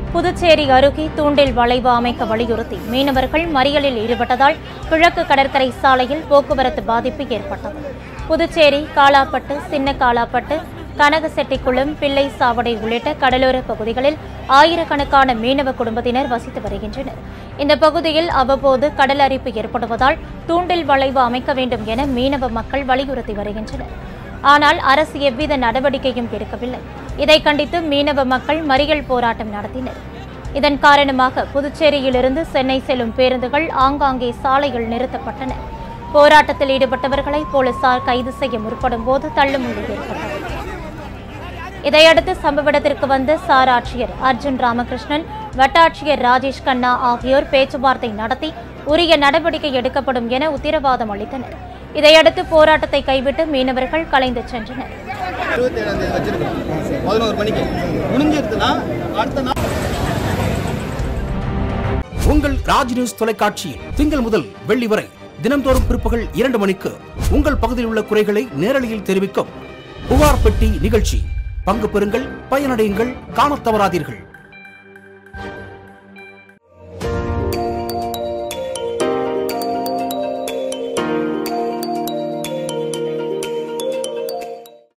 புதுச்சேரி அருகே தூண்டில் வளைவு அமைக்க வலியுறுத்தி மீனவர்கள் மறியலில் ஈடுபட்டதால் கிழக்கு கடற்கரை சாலையில் போக்குவரத்து பாதிப்பு ஏற்பட்டது புதுச்சேரி காலாப்பட்டு சின்ன காலாப்பட்டு கனகசெட்டிக்குளம் பிள்ளை சாவடை உள்ளிட்ட கடலோர பகுதிகளில் ஆயிரக்கணக்கான மீனவ குடும்பத்தினர் வசித்து வருகின்றனர் இந்த பகுதியில் அவ்வப்போது கடல் அரிப்பு ஏற்படுவதால் தூண்டில் வளைவு அமைக்க வேண்டும் என மீனவ மக்கள் வலியுறுத்தி வருகின்றனர் ஆனால் அரசு எவ்வித நடவடிக்கையும் எடுக்கவில்லை இதை கண்டித்து மீனவ மக்கள் மறியல் போராட்டம் நடத்தினர் இதன் காரணமாக புதுச்சேரியிலிருந்து சென்னை செல்லும் பேருந்துகள் ஆங்காங்கே சாலையில் நிறுத்தப்பட்டன போராட்டத்தில் ஈடுபட்டவர்களை போலீசார் கைது செய்ய முற்படும் போது தள்ளுமுள்ளு ஏற்பட்டது இதையடுத்து சம்பவ இடத்திற்கு வந்த சார் ஆட்சியர் அர்ஜுன் ராமகிருஷ்ணன் வட்டாட்சியர் ராஜேஷ் கண்ணா ஆகியோர் பேச்சுவார்த்தை நடத்தி உரிய நடவடிக்கை எடுக்கப்படும் என உத்தரவாதம் அளித்தனர் இதையடுத்து போராட்டத்தை கைவிட்டு மீனவர்கள் கலைந்து சென்றனர் இருபத்தி ஏழாம் தேதி வச்சிருக்கோம் பதினோரு மணிக்கு முடிஞ்சிருதுன்னா அடுத்த நாள் உங்கள் ராஜ் நியூஸ் தொலைக்காட்சியில் திங்கள் முதல் வெள்ளி வரை தினம்தோறும் பிற்பகல் இரண்டு மணிக்கு உங்கள் பகுதியில் உள்ள குறைகளை நேரலையில் தெரிவிக்கும் புகார் பெட்டி நிகழ்ச்சி பங்கு பெறுங்கள் பயனடையுங்கள் காணத் தவறாதீர்கள்